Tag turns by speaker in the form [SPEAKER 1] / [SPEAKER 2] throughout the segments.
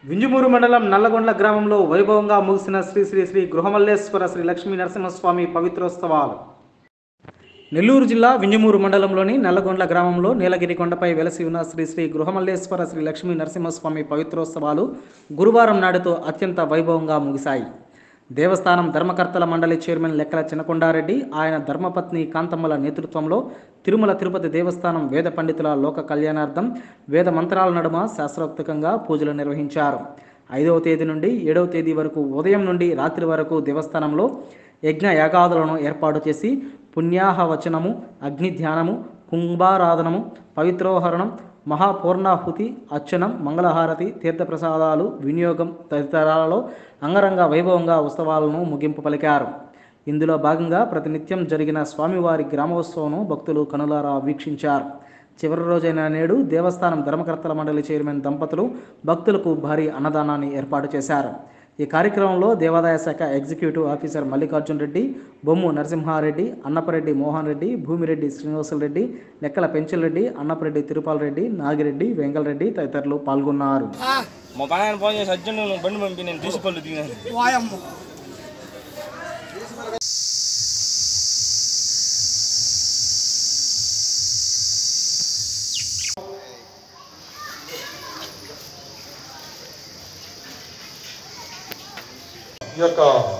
[SPEAKER 1] వింజమూరు మండలం నల్లగొండ్ల గ్రామంలో వైభవంగా ముగిసిన శ్రీ శ్రీ శ్రీ గృహమల్లేశ్వర శ్రీ లక్ష్మీ నరసింహస్వామి పవిత్రోత్సవాలు నెల్లూరు జిల్లా వింజమూరు మండలంలోని నల్లగొండ్ల గ్రామంలో నీలగిరి కొండపై వెలసి ఉన్న శ్రీ శ్రీ గృహమల్లేశ్వర శ్రీ లక్ష్మీ నరసింహస్వామి పవిత్రోత్సవాలు గురువారం నాడుతో అత్యంత వైభవంగా ముగిశాయి దేవస్థానం ధర్మకర్తల మండలి చైర్మన్ లెక్కల చిన్నకొండారెడ్డి ఆయన ధర్మపత్ని కాంతమ్మల నేతృత్వంలో తిరుమల తిరుపతి దేవస్థానం వేద పండితుల లోక కళ్యాణార్థం వేద మంత్రాల నడుమ శాస్త్రోక్తకంగా పూజలు నిర్వహించారు ఐదవ తేదీ నుండి ఏడవ తేదీ వరకు ఉదయం నుండి రాత్రి వరకు దేవస్థానంలో యజ్ఞ యాగాదులను ఏర్పాటు చేసి పుణ్యాహ వచనము అగ్ని ధ్యానము కుంభారాధనము పవిత్రోహరణం మహాపూర్ణాహుతి అర్చనం మంగళహారతి తీర్థప్రసాదాలు వినియోగం తదితరాలలో అంగరంగ వైభవంగా ఉత్సవాలను ముగింపు పలికారు ఇందులో భాగంగా ప్రతినిత్యం జరిగిన స్వామివారి గ్రామోత్సవం భక్తులు కనులారా వీక్షించారు చివరి రోజైన నేడు దేవస్థానం ధర్మకర్తల మండలి చైర్మన్ దంపతులు భక్తులకు భారీ అన్నదానాన్ని ఏర్పాటు చేశారు ఈ కార్యక్రమంలో దేవాదాయ శాఖ ఎగ్జిక్యూటివ్ ఆఫీసర్ మల్లికార్జున్ రెడ్డి బొమ్ము నరసింహారెడ్డి అన్నపరెడ్డి మోహన్ రెడ్డి భూమిరెడ్డి శ్రీనివాసులరెడ్డి లెక్కల పెంచలరెడ్డి అన్నపరెడ్డి తిరుపాలరెడ్డి నాగిరెడ్డి వెంగళరెడ్డి తదితరులు పాల్గొన్నారు
[SPEAKER 2] మా పైన ఫోన్ చేసి అర్జున్ నువ్వు బండి పంపి నేను తీసుకెళ్ళి దిగాను
[SPEAKER 3] వాయమ్మ
[SPEAKER 4] ఈ యొక్క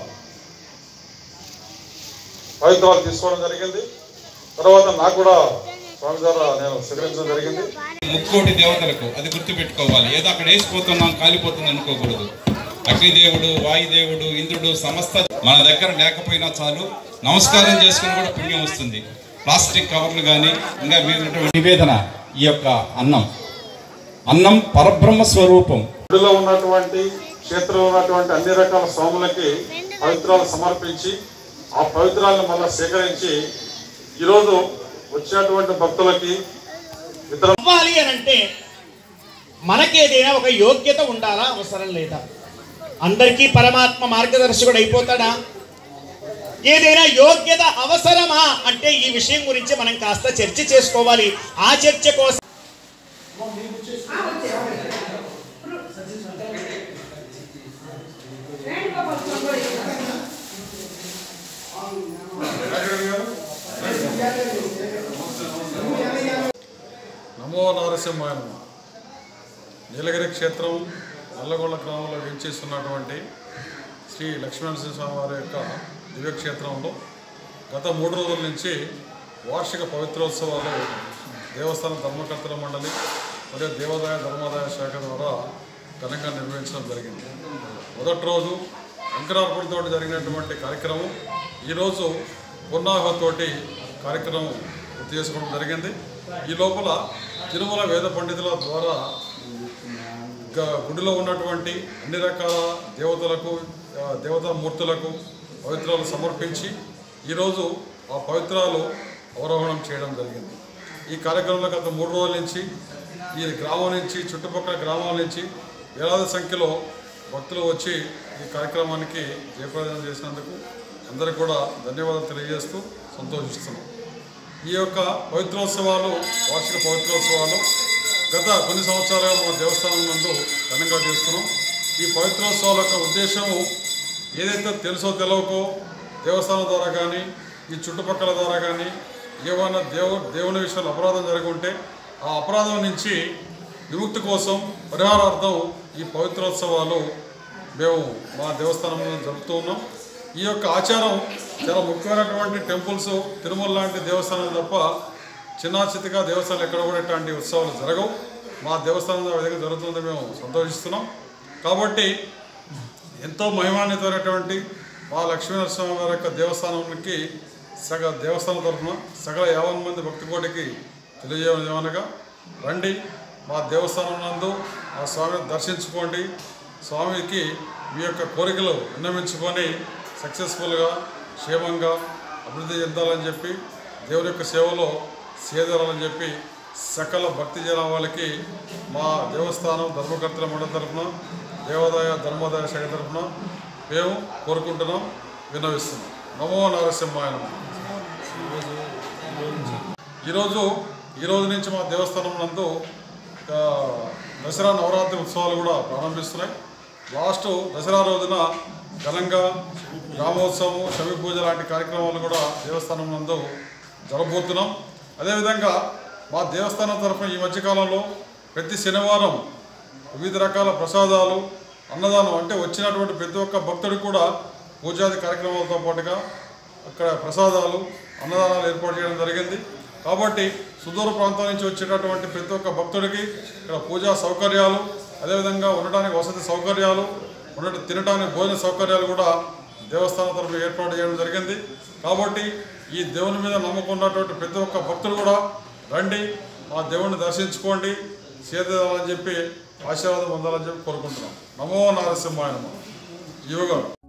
[SPEAKER 4] పవిత్రాలు తీసుకోవడం జరిగింది తర్వాత నాకు కూడా స్వామి ద్వారా నేను స్వీకరించడం జరిగింది
[SPEAKER 5] ముక్కోటి దేవతలకు అది గుర్తుపెట్టుకోవాలి ఏదో అక్కడ వేసిపోతున్నాం కాలిపోతుంది అనుకోకూడదు అగ్నిదేవుడు వాయుదేవుడు ఇంద్రుడు సమస్త మన దగ్గర లేకపోయినా చాలు నమస్కారం చేసుకుని కూడా పుణ్యం వస్తుంది ప్లాస్టిక్ కవర్లు కానీ ఇంకా మీద నివేదన ఈ యొక్క అన్నం అన్నం పరబ్రహ్మ స్వరూపం
[SPEAKER 4] గుడిలో ఉన్నటువంటి క్షేత్రంలో ఉన్నటువంటి అన్ని రకాల స్వాములకి పవిత్రాలు సమర్పించి ఆ పవిత్రాలను మళ్ళీ సేకరించి ఈరోజు వచ్చినటువంటి భక్తులకి ఇతర
[SPEAKER 3] అవ్వాలి అని అంటే మనకేదైనా ఒక యోగ్యత ఉండాలా అవసరం లేదా అందరికీ పరమాత్మ మార్గదర్శకుడు అయిపోతాడా ఏదైనా యోగ్యత అవసరమా అంటే ఈ విషయం గురించి మనం కాస్త చర్చ చేసుకోవాలి ఆ చర్చ కోసం
[SPEAKER 4] నమో నారసింహాయ నమః. నీలగిరి క్షేత్రం నల్లగొండ గ్రామంలో వేంచేస్తున్నటువంటి శ్రీ లక్ష్మీనరసింహ స్వామి వారి యొక్క దివ్యక్షేత్రంలో గత మూడు రోజుల నుంచి వార్షిక పవిత్రోత్సవాలు దేవస్థానం ధర్మకర్తల మండలి మరియు దేవాదాయ ధర్మాదాయ శాఖ ద్వారా ఘనంగా నిర్వహించడం జరిగింది మొదటి రోజు అంకురార్పణతో జరిగినటువంటి కార్యక్రమం ఈరోజు పూర్ణాహతోటి కార్యక్రమం పూర్తి చేసుకోవడం జరిగింది ఈ లోపల తిరుమల వేద పండితుల ద్వారా గ- గుడిలో ఉన్నటువంటి అన్ని రకాల దేవతలకు ఆ, దేవతా మూర్తులకు పవిత్రాలు సమర్పించి ఈరోజు ఆ పవిత్రాలు అవరోహణం చేయడం జరిగింది ఈ కార్యక్రమంలో గత మూడు రోజుల నుంచి ఈ గ్రామం నుంచి చుట్టుపక్కల గ్రామాల నుంచి వేలాది సంఖ్యలో భక్తులు వచ్చి ఈ కార్యక్రమానికి జయప్రదం చేసినందుకు అందరికీ కూడా ధన్యవాదాలు తెలియజేస్తూ సంతోషిస్తున్నాం ఈ యొక్క పవిత్రోత్సవాలు వార్షిక పవిత్రోత్సవాలు గత కొన్ని సంవత్సరాలుగా మన దేవస్థానం నందు ఘనంగా చేస్తున్నాం ఈ పవిత్రోత్సవాల యొక్క ఉద్దేశము ఏదైతే తెలుసో తెలియకో దేవస్థానం ద్వారా కానీ ఈ చుట్టుపక్కల ద్వారా కానీ ఏమైనా దేవు దేవుని విషయంలో అపరాధం జరిగి ఉంటే ఆ అపరాధం నుంచి విముక్తి కోసం పరిహారార్థం ఈ పవిత్రోత్సవాలు మేము మా దేవస్థానంలో జరుపుతూ ఉన్నాం ఈ యొక్క ఆచారం చాలా ముఖ్యమైనటువంటి టెంపుల్స్ తిరుమల లాంటి దేవస్థానం తప్ప చిన్న చిత్తగా దేవస్థానం ఎక్కడ కూడా ఇట్లాంటి ఉత్సవాలు జరగవు మా దేవస్థానం ఆ విధంగా జరుగుతుందని మేము సంతోషిస్తున్నాం కాబట్టి ఎంతో మహిమాన్వితమైనటువంటి మా లక్ష్మీనరసింహ వారి యొక్క దేవస్థానానికి సగ దేవస్థానం తరఫున సగల యావన్ మంది భక్తి కోటికి తెలియజేయమనగా రండి మా దేవస్థానం నందు ఆ స్వామిని దర్శించుకోండి స్వామికి మీ యొక్క కోరికలు విన్నవించుకొని సక్సెస్ఫుల్గా క్షేమంగా అభివృద్ధి చెందాలని చెప్పి దేవుని యొక్క సేవలో సేదరాలని చెప్పి సకల భక్తి జనాభాలకి మా దేవస్థానం ధర్మకర్తల మండలి తరఫున దేవాదాయ ధర్మాదాయ శాఖ తరఫున మేము కోరుకుంటున్నాం విన్నవిస్తున్నాం నమో నరసింహాయ నమః. ఈరోజు ఈరోజు నుంచి మా దేవస్థానం నందు ఆ, దసరా నవరాత్రి ఉత్సవాలు కూడా ప్రారంభిస్తున్నాయి లాస్ట్ దసరా రోజున ఘనంగా గ్రామోత్సవం శమి పూజ లాంటి కార్యక్రమాలు కూడా దేవస్థానం నందు జరగబోతున్నాం అదేవిధంగా మా దేవస్థానం తరఫున ఈ మధ్యకాలంలో ప్రతి శనివారం వివిధ రకాల ప్రసాదాలు అన్నదానం అంటే వచ్చినటువంటి ప్రతి ఒక్క భక్తుడికి కూడా పూజాది కార్యక్రమాలతో పాటుగా అక్కడ ప్రసాదాలు అన్నదానాలు ఏర్పాటు చేయడం జరిగింది కాబట్టి సుదూర ప్రాంతం నుంచి వచ్చేటటువంటి ప్రతి ఒక్క భక్తుడికి ఇక్కడ పూజా సౌకర్యాలు అదేవిధంగా ఉండడానికి వసతి సౌకర్యాలు ఉండట తినడానికి భోజన సౌకర్యాలు కూడా దేవస్థానం తరఫున ఏర్పాటు చేయడం జరిగింది కాబట్టి ఈ దేవుని మీద నమ్మకం ఉన్నటువంటి ప్రతి ఒక్క భక్తులు కూడా రండి మా దేవుణ్ణి దర్శించుకోండి సేదాలని చెప్పి ఆశీర్వాదం పొందాలని చెప్పి కోరుకుంటున్నాం నమో నారసింహాయ నమః యువగారు